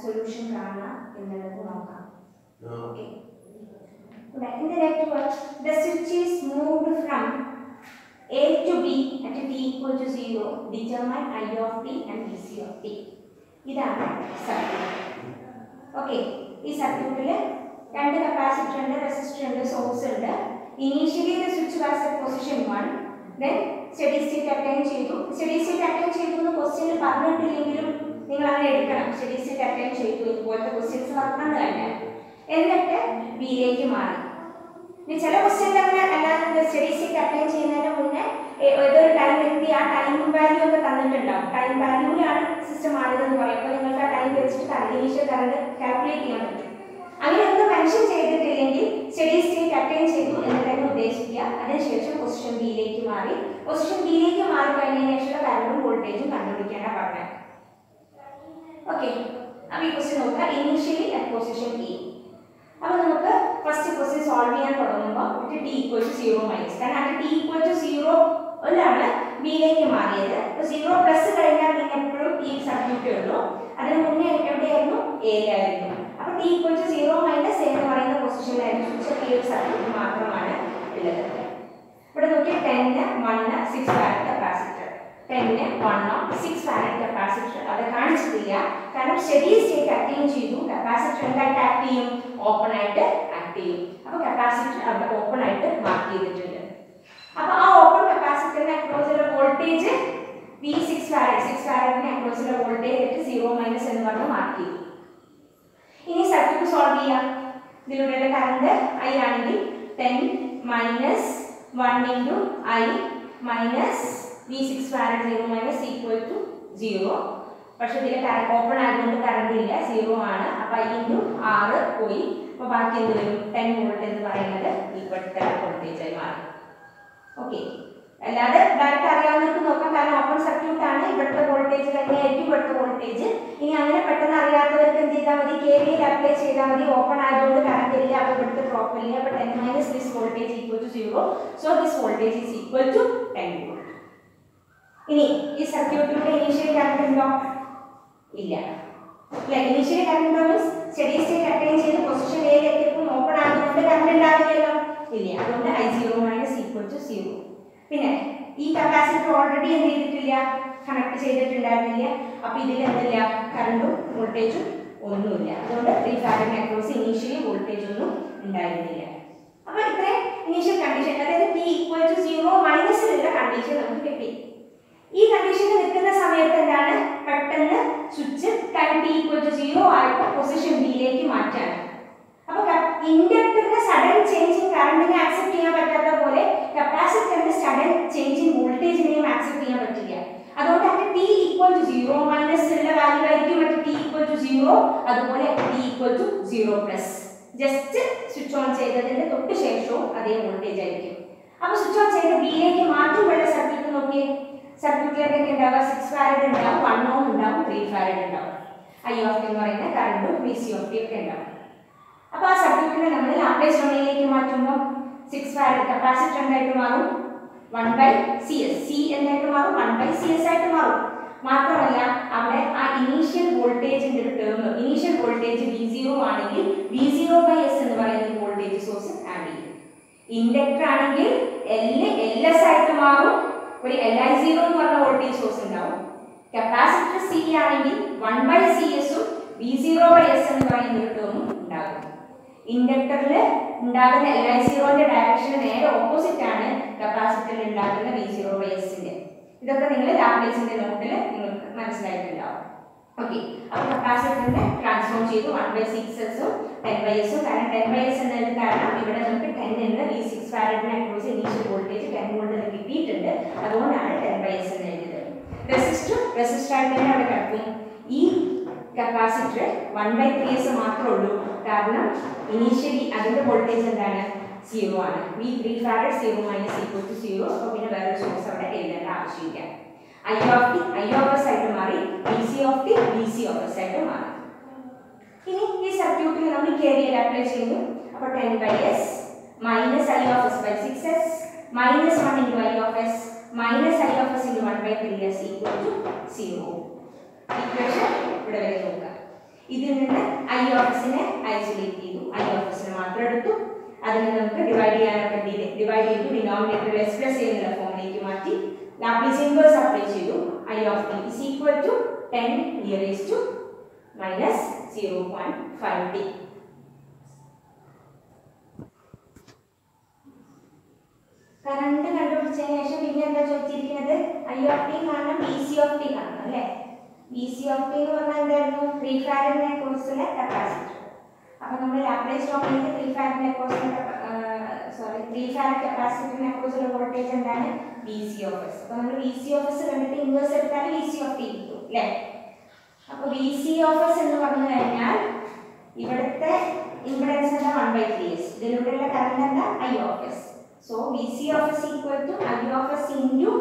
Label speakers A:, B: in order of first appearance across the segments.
A: Solution കാണാം എന്നുള്ളത് നോക്കാം
B: No.
A: Okay. Right. In the network, the switch is moved from A to B at t equal to 0. Determine I of t and Vc of t. ഇതാണ് circuit okay ഈ സർക്യൂട്ടിൽ രണ്ട് capacitor ഉണ്ട് resistor ഉണ്ട് source ഉണ്ട് initially the switch was at position one then steady state attain ചെയ്തു steady state attain ചെയ്തു എന്ന് ക്വസ്റ്റ്യനിൽ പറഞ്ഞിട്ടില്ലെങ്കിലും നിങ്ങൾ അങ്ങനെ എടുക്കണം സ്റ്റഡി സ്റ്റേറ്റ് അറ്റൈൻ ചെയ്തു ഇതുപോലത്തെ ക്വസ്റ്റ്യൻസ് വരണം തന്നെ എന്നിട്ട് ബിയിലേക്ക് മാറി ഇനി ചില ക്വസ്റ്റ്യൻ അങ്ങനെ അല്ലാതെ സ്റ്റഡി സ്റ്റേറ്റ് അറ്റൈൻ ചെയ്യുന്നതിന് മുന്നേ ഏ- ഏതൊരു ടൈം എത്തി ആ ടൈം വാല്യൂ ഒക്കെ തന്നിട്ടുണ്ടാവും ടൈം വാല്യൂവിലാണ് സിസ്റ്റം ആണിതെന്ന് പറയും അപ്പോൾ നിങ്ങൾക്ക് ആ ടൈം വെച്ചിട്ട് കറണ്ട് ഇനീഷ്യൽ കറണ്ട് കാൽക്കുലേറ്റ് ചെയ്യാൻ പറ്റും അങ്ങനെ ഒന്നും മെൻഷൻ ചെയ്തിട്ടില്ലെങ്കിൽ സ്റ്റഡി സ്റ്റേറ്റ് അറ്റൈൻ ചെയ്തു എന്ന് തന്നെ ഉദ്ദേശിക്കുക അതിനുശേഷം പൊസിഷൻ ബിയിലേക്ക് മാറി പൊസിഷൻ ബിയിലേക്ക് മാറി കഴിഞ്ഞതിന് ശേഷം കറണ്ടും വോൾട്ടേജും കണ്ടുപിടിക്കാനാണ് പറഞ്ഞത് ഓക്കെ അപ്പോൾ ഈ ക്വസ്റ്റ്യൻ നോക്കുക ഇനീഷ്യലി അറ്റ് പൊസിഷൻ ഇ അപ്പോൾ നമുക്ക് ഫസ്റ്റ് ക്വസ്റ്റ്യൻ സോൾവ് ചെയ്യാൻ തുടങ്ങുമ്പോൾ T equal to zero minus കാരണം അത് ടി ഈക്വൽ ടു സീറോ ാണ് ബിയിലേക്ക് മാറിയത് അപ്പോൾ സീറോ പ്ലസ് കഴിഞ്ഞാൽ പിന്നെ എപ്പോഴും ഈ സർക്യൂട്ടേ ഉള്ളൂ അതിന് മുന്നേ എവിടെയായിരുന്നു എയിലായിരുന്നു അപ്പോൾ T equal to zero minus എന്ന് പറയുന്ന പൊസിഷനിലായിരുന്നു സ്വിച്ച് ഈ ഒരു സർക്യൂട്ട് മാത്രമാണ് ഉള്ളത് ഇവിടെ നോക്കി ten one six farad capacitor ten വണ്ണോ സിക്സ് ഫാരഡ് കപ്പാസിറ്റർ അത് കാണിച്ചിട്ടില്ല കാരണം സ്റ്റഡി സ്റ്റേറ്റ് അറ്റൈൻ ചെയ്തു കപ്പാസിറ്റർ എന്തായിട്ട് ആക്ട് ചെയ്യും ഓപ്പൺ ആയിട്ട് ആക്ട് ചെയ്യും അപ്പോൾ കപ്പാസിറ്റർ അവിടെ ഓപ്പൺ ആയിട്ട് മാർക്ക് ചെയ്തിട്ടുണ്ട് അപ്പോൾ ആ ഓപ്പൺ കപ്പാസിറ്ററിന് അക്രോസിലെ voltage V six farad six ഫാരഡിന് അക്രോസിലെ വോൾട്ടേജ് സീറോ മൈനസ് എന്ന് പറഞ്ഞ് മാർക്ക് ചെയ്തു ഇനി സർക്യൂട്ട് സോൾവ് ചെയ്യാം ഇതിലൂടെയുള്ള കറണ്ട് ഐ ആണെങ്കിൽ ten minus one into I minus V six farad zero minus equal to zero പക്ഷെ ഇതിൽ കറണ്ട് ഓപ്പൺ ആയതുകൊണ്ട് കറണ്ട് ഇല്ല സീറോ ആണ് അപ്പോൾ ഐ ഇൻറ്റു ആറ് പോയി അപ്പോൾ ബാക്കി എന്ത് വരും ടെൻ വോൾട്ട് എന്ന് പറയുന്നത് ഈക്വൽ ടെൻ വോൾട്ടേജ് ആയി മാറി ഓക്കെ അല്ലാതെ ഡയറക്റ്റ് അറിയാവുന്നവർക്ക് നോക്കാം കാരണം ഓപ്പൺ സർക്യൂട്ട് ആണ് ഇവിടുത്തെ വോൾട്ടേജ് തന്നെയായിരിക്കും ഇവിടുത്തെ വോൾട്ടേജ് ഇനി അങ്ങനെ പെട്ടെന്ന് അറിയാത്തവർക്ക് എന്ത് ചെയ്താൽ മതി കെ വി അപ്ലൈ ചെയ്താൽ മതി ഓപ്പൺ ആയതുകൊണ്ട് കറണ്ട് ഇല്ല അപ്പോൾ ഇവിടുത്തെ ഡ്രോപ്പ് ഇല്ല അപ്പോൾ ten minus this voltage equal to zero so this voltage is equal to ten volt ഇനി ഈ സർക്യൂട്ടിലൂടെ ഇനീഷ്യൽ കറണ്ട് ഉണ്ടോ ഇല്ല ഇല്ല ഇനീഷ്യൽ കറണ്ട് ഉണ്ടോ മീൻസ് സ്റ്റഡി സ്റ്റേറ്റ് അറ്റൈൻ ചെയ്ത് പൊസിഷൻ എയിലെത്തിയപ്പോൾ ഓപ്പൺ ആകുന്നതുകൊണ്ട് കറണ്ട് ഉണ്ടാവില്ലല്ലോ ഇല്ല അതുകൊണ്ട് I zero minus equal to zero പിന്നെ ഈ കപ്പാസിറ്റർ ഓൾറെഡി എന്ത് ചെയ്തിട്ടില്ല കണക്ട് ചെയ്തിട്ടുണ്ടായിരുന്നില്ല അപ്പൊ ഇതിൽ എന്തില്ല കറണ്ടും വോൾട്ടേജും ഒന്നുമില്ല അതുകൊണ്ട് three farad across initially voltage ഒന്നും ഉണ്ടായിരുന്നില്ല അപ്പൊ ഇത്രയും ഇനീഷ്യൽ കണ്ടീഷൻ അതായത് ടി ഈക്വൽ ടു സീറോ മൈനസിലുള്ള കണ്ടീഷൻ നമുക്ക് കിട്ടി ഈ കണ്ടീഷനിൽ നിൽക്കുന്ന സമയത്ത് എന്താണ് പെട്ടെന്ന് switch time T equal to zero ആയപ്പോൾ പൊസിഷൻ ബിയിലേക്ക് മാറ്റാണ് അപ്പൊ ഇൻഡക്ടറിന്റെ സഡൻ ചേഞ്ച് ഇൻ കറണ്ടിനെ ആക്സെപ്റ്റ് ചെയ്യാൻ പറ്റാത്ത പോലെ കപ്പാസിറ്ററിന്റെ സഡൻ ചേഞ്ച് ഇൻ വോൾട്ടേജിനെയും ആക്സെപ്റ്റ് ചെയ്യാൻ പറ്റില്ല അതുകൊണ്ട് അത് T equal to zero minus ഉള്ള വാല്യൂ ആയിരിക്കും മറ്റേ ടി ഈക്വൽ ടു സീറോ അതുപോലെ T equal to zero plus just switch on ചെയ്തതിന്റെ തൊട്ട് ശേഷവും അതേ വോൾട്ടേജ് ആയിരിക്കും അപ്പൊ സ്വിച്ച് ഓൺ ചെയ്ത് ബിയിലേക്ക് മാറ്റുമ്പോഴുള്ള സർക്യൂട്ട് നോക്കിയേ സർക്യൂട്ടിലേക്ക് ഉണ്ടാവുക സിക്സ് ഫാരഡ് ഉണ്ടാവും വൺ ഓം ഉണ്ടാവും ത്രീ ഫാരഡ് ഉണ്ടാവും ഐ ഓഫ് ടി എന്ന് പറയുന്ന കറണ്ടും വി സി ഓഫ് ടി ഒക്കെ ഉണ്ടാവും അപ്പൊ ആ സർക്യൂട്ടിനെ നമ്മൾ ലാപ്ലേസ് ഡൊമൈനിലേക്ക് മാറ്റുമ്പോൾ സിക്സ് ഫാരഡ് കപ്പാസിറ്റർ എന്തായിട്ട് മാറും one by C S C എന്തായിട്ട് മാറും വൺ ബൈ സി എസ് ആയിട്ട് മാറും മാത്രമല്ല അവിടെ ആ ഇനീഷ്യൽ വോൾട്ടേജിന്റെ ഒരു term initial voltage V zero ആണെങ്കിൽ വി സീറോ ബൈ എസ് എന്ന് പറയുന്ന വോൾട്ടേജ് സോഴ്സ് ആഡ് ചെയ്യും ഇൻഡക്ടർ ആണെങ്കിൽ എൽ എൽ എസ് ആയിട്ട് മാറും ഒരു എൽ ഐ സീറോ എന്ന് പറഞ്ഞ വോൾട്ടേജ് സോഴ്സ് ഉണ്ടാവും കപ്പാസിറ്റർ സി ആണെങ്കിൽ വൺ ബൈ സി എസും വി സീറോ ബൈ എസ് എന്ന് പറയുന്ന ഒരു ടേമും ഉണ്ടാകും ഇൻഡക്ടറിൽ ഉണ്ടാകുന്ന എൽ ഐ സീറോന്റെ ഡയറക്ഷന് നേരെ ഓപ്പോസിറ്റ് ആണ് കപ്പാസിറ്ററിൽ ഉണ്ടാകുന്ന വി സീറോ ബൈ എസിന്റെ ഇതൊക്കെ നിങ്ങൾ ലാപ്ലേസിന്റെ നോട്ടിൽ നിങ്ങൾക്ക് മനസ്സിലായിട്ടുണ്ടാവും ഓക്കെ അപ്പോൾ കപ്പാസിറ്ററിനെ ട്രാൻസ്ഫോം ചെയ്തു വൺ ബൈ സിക്സ് എസും ടെൻ ബൈ എസും കാരണം ടെൻ ബൈ എസ് എന്നതിന് കാരണം ഇവിടെ നമുക്ക് ടെൻ എന്ന് വി സിക്സ് ഫാരഡിനെ across initial voltage ten volt കിട്ടിയിട്ടുണ്ട് അതുകൊണ്ടാണ് ടെൻ ബൈ എസ് എന്ന് എഴുതിയത് റെസിസ്റ്റർ റെസിസ്റ്റർ ആയിട്ട് തന്നെ അവിടെ കിടക്കും ഈ capacitor one by three S മാത്രമേ ഉള്ളൂ കാരണം ഇനീഷ്യലി അതിന്റെ വോൾട്ടേജ് എന്താണ് സീറോ ആണ് V three farad zero minus equal to zero അപ്പോൾ പിന്നെ വേറെ സോഴ്സ് അവിടെ എഴുതേണ്ട ആവശ്യമില്ല I of T I of S ആയിട്ട് മാറി V C of T V C of S ആയിട്ട് മാറി ഇനി ഈ സർക്യൂട്ടിൽ നമ്മൾ കെ വി എൽ അപ്ലൈ ചെയ്യുന്നു അപ്പോൾ ten by S minus I of S by six S minus one into I of S minus I of S into one by three S equal to zero equation ഇവിടെ വരെ നോക്കുക ഇതിൽ നിന്ന് I of എസിനെ isolate ചെയ്തു I of എസിനെ മാത്രം എടുത്തു അതിനെ നമുക്ക് ഡിവൈഡ് ചെയ്യാനൊക്കെ വേണ്ടി ഡിവൈഡ് ചെയ്തു ഡിനോമിനേറ്റർ എക്സ്പ്രസ് ചെയ്യുന്ന ഫോമിലേക്ക് മാറ്റി ലാപ്ലേസ് ഇൻവേഴ്സ് അപ്ലൈ ചെയ്തു I of T is equal to ten e raise to minus zero point five T current കണ്ടുപിടിച്ചതിന് ശേഷം പിന്നെ എന്താ ചോദിച്ചിരിക്കുന്നത് ഐ ഓഫ് ടി കാണണം ബി സി ഓഫ് ടി കാണണം അല്ലേ ബി സി ഓഫ് ടി എന്ന് പറഞ്ഞാൽ എന്തായിരുന്നു ത്രീ ഫാരഡിനെ കുറിച്ചുള്ള കപ്പാസിറ്റർ അപ്പൊ നമ്മൾ ലാപ്ലേസ് ഡോമിനിക്ക് ത്രീ ഫാരഡിനെ കുറിച്ചുള്ള സോറി ത്രീ ഫാരഡ് കപ്പാസിറ്ററിനെ കുറിച്ചുള്ള വോൾട്ടേജ് എന്താണ് ബി സി ഓഫ് എസ് അപ്പൊ നമ്മൾ ബി സി ഓഫ് എസ് കണ്ടിട്ട് ഇൻവേഴ്സ് എടുത്താൽ ബി സി ഓഫ് ടി കിട്ടും അല്ലേ അപ്പൊ ബി സി ഓഫ് എസ് എന്ന് പറഞ്ഞു കഴിഞ്ഞാൽ ഇവിടുത്തെ ഇമ്പിഡൻസ് എന്താ വൺ ബൈ ത്രീ എസ് ഇതിലൂടെയുള്ള കറണ്ട് എന്താ I of S so V C of S equal to I of S into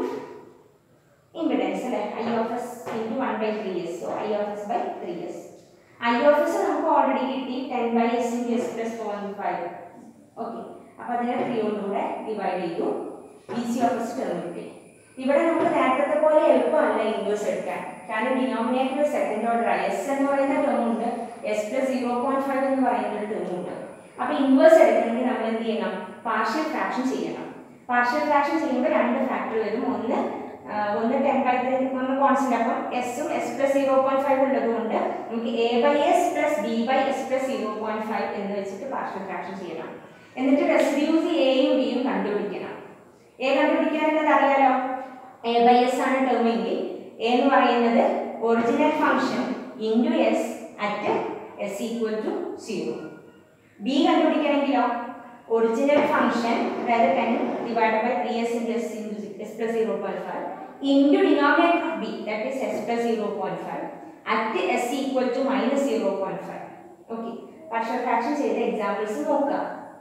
A: impedance അല്ലേ I of S into one by three S so I of S by three S I of S നമുക്ക് already കിട്ടി ten by S into S plus point five okay അപ്പോൾ അതിനെ three കൊണ്ടുകൂടെ divide ചെയ്തു V C of S term കിട്ടി ഇവിടെ നമുക്ക് നേരത്തെ പോലെ എളുപ്പമല്ല ഇൻവേഴ്സ് എടുക്കാൻ കാരണം ഡിനോമിനേറ്റർ സെക്കൻഡ് ഓർഡർ എസ് എന്ന് പറയുന്ന ടേം ഉണ്ട് S plus zero point five എന്ന് പറയുന്ന ഒരു ടേം ഉണ്ട് അപ്പോൾ ഇൻവേഴ്സ് എടുക്കണമെങ്കിൽ നമ്മൾ എന്ത് ചെയ്യണം പാർഷ്യൽ ഫ്രാക്ഷൻ ചെയ്യണം പാർഷ്യൽ ഫ്രാക്ഷൻ ചെയ്യുമ്പോൾ രണ്ട് ഫാക്ടർ വരും ഒന്ന് ആ, ഒന്ന് ടെൻ ബൈ ത്രീ നമ്മൾ കോൺസ്റ്റന്റ് അപ്പം എസും S plus zero point five ഉള്ളതുകൊണ്ട് നമുക്ക് A by S plus B by S plus zero point five എന്ന് വെച്ചിട്ട് പാർഷ്യൽ ഫ്രാക്ഷൻ ചെയ്യണം എന്നിട്ട് റെസിഡ്യൂസ് എയും ബിയും കണ്ടുപിടിക്കണം എ കണ്ടുപിടിക്കാനുള്ളത് അറിയാലോ എ ബൈ എസ് ആണ് ടേമെങ്കിൽ എ എന്ന് പറയുന്നത് original function into S at S equal to zero B കണ്ടുപിടിക്കണമെങ്കിലോ ഒറിജിനൽ ഫംഗ്ഷൻ അതായത് ten divide by three S into S into S plus zero point five into denominator of B that is S plus zero point five at S equal to minus zero point five okay partial fraction ചെയ്ത examples നോക്കുക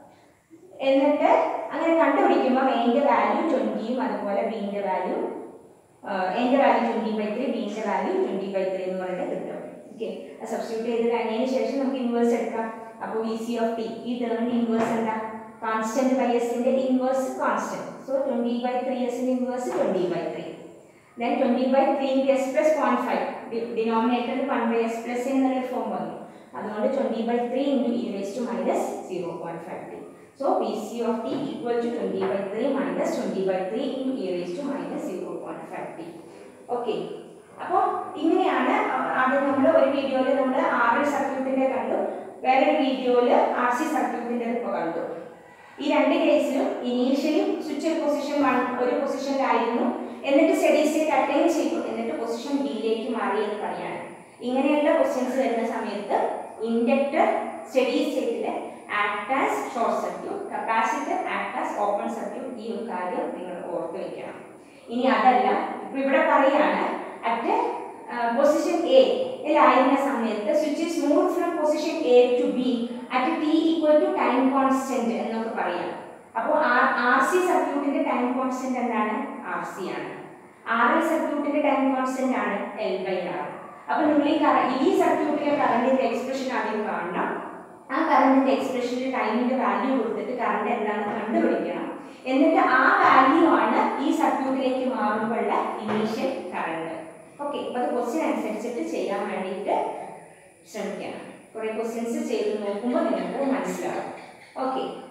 A: എന്നിട്ട് അങ്ങനെ കണ്ടുപിടിക്കുമ്പോൾ എന്റെ value ട്വന്റിയും അതുപോലെ ബിന്റെ value എന്റെ value twenty by three ബിന്റെ value twenty by three എന്ന് പറയുന്നത് കിട്ടും ഓക്കെ സബ്സ്റ്റിറ്റ്യൂട്ട് ചെയ്ത് കഴിഞ്ഞതിന് ശേഷം നമുക്ക് ഇൻവേഴ്സ് എടുക്കാം അപ്പോൾ വി സി ഓഫ് ടി ഈ ടേമിന്റെ ഇൻവേഴ്സ് എന്താ കോൺസ്റ്റന്റ് ബൈ എസിന്റെ inverse constant so twenty by three എസിന്റെ inverse twenty by three then twenty by three S plus point five ഡിനോമിനേറ്ററിൽ വൺ ബൈ എസ് പ്ലസ് എന്നൊരു ഫോം വന്നു അതുകൊണ്ട് twenty by three into e raise to minus zero point five T so P C of T equal to twenty by three minus twenty by three into e raise to minus zero point five T okay അപ്പോൾ ഇങ്ങനെയാണ് ആദ്യം നമ്മൾ ഒരു വീഡിയോയിൽ നമ്മൾ R L സർക്യൂട്ടിന്റെ കണ്ടു വേറൊരു വീഡിയോയിൽ ആർ സി സർക്യൂട്ടിന്റെ ഇപ്പോൾ കണ്ടു ഈ രണ്ട് കേസിലും ഇനീഷ്യലി സ്വിച്ച് പൊസിഷൻ വൺ ഒരു പൊസിഷനിലായിരുന്നു എന്നിട്ട് സ്റ്റഡി സ്റ്റേറ്റ് അറ്റൈൻ ചെയ്തു എന്നിട്ട് പൊസിഷൻ ബിയിലേക്ക് മാറി എന്ന് പറയാണ് ഇങ്ങനെയുള്ള ക്വസ്റ്റ്യൻസ് വരുന്ന സമയത്ത് ഇൻഡക്ടർ സ്റ്റഡി സ്റ്റേറ്റിൽ act as short circuit capacitor act as open circuit ഈ ഒരു കാര്യം നിങ്ങൾ ഓർത്ത് വെക്കണം ഇനി അതല്ല ഇപ്പൊ ഇവിടെ പറയാണ് അറ്റ് പൊസിഷൻ എ ായിരുന്ന സമയത്ത് switch is move from position A to B at T equal to time constant എന്നൊക്കെ പറയാം അപ്പോൾ ആർ സി സർക്യൂട്ടിന്റെ ടൈം കോൺസ്റ്റന്റ് എന്താണ് ആർ സി ആണ് ആർ എൽ സർക്യൂട്ടിന്റെ ടൈം കോൺസ്റ്റന്റ് ആണ് എൽ ബൈ ആർ അപ്പൊ നിങ്ങൾ ഈ കറ ഈ സർക്യൂട്ടിലെ കറണ്ടിന്റെ എക്സ്പ്രഷൻ ആദ്യം കാണണം ആ കറണ്ടിന്റെ എക്സ്പ്രഷനിൽ ടൈമിന്റെ വാല്യൂ കൊടുത്തിട്ട് കറണ്ട് എന്താണെന്ന് കണ്ടുപിടിക്കണം എന്നിട്ട് ആ വാല്യൂ ആണ് ഈ സർക്യൂട്ടിലേക്ക് മാറുമ്പോഴുള്ള ഇനീഷ്യൽ കറണ്ട് ഓക്കെ അപ്പൊ അത് ക്വസ്റ്റ്യൻ അനുസരിച്ചിട്ട് ചെയ്യാൻ വേണ്ടിയിട്ട് ശ്രമിക്കണം കുറെ ക്വസ്റ്റ്യൻസ് ചെയ്ത് നോക്കുമ്പോൾ നിങ്ങൾക്ക് മനസ്സിലാവും ഓക്കെ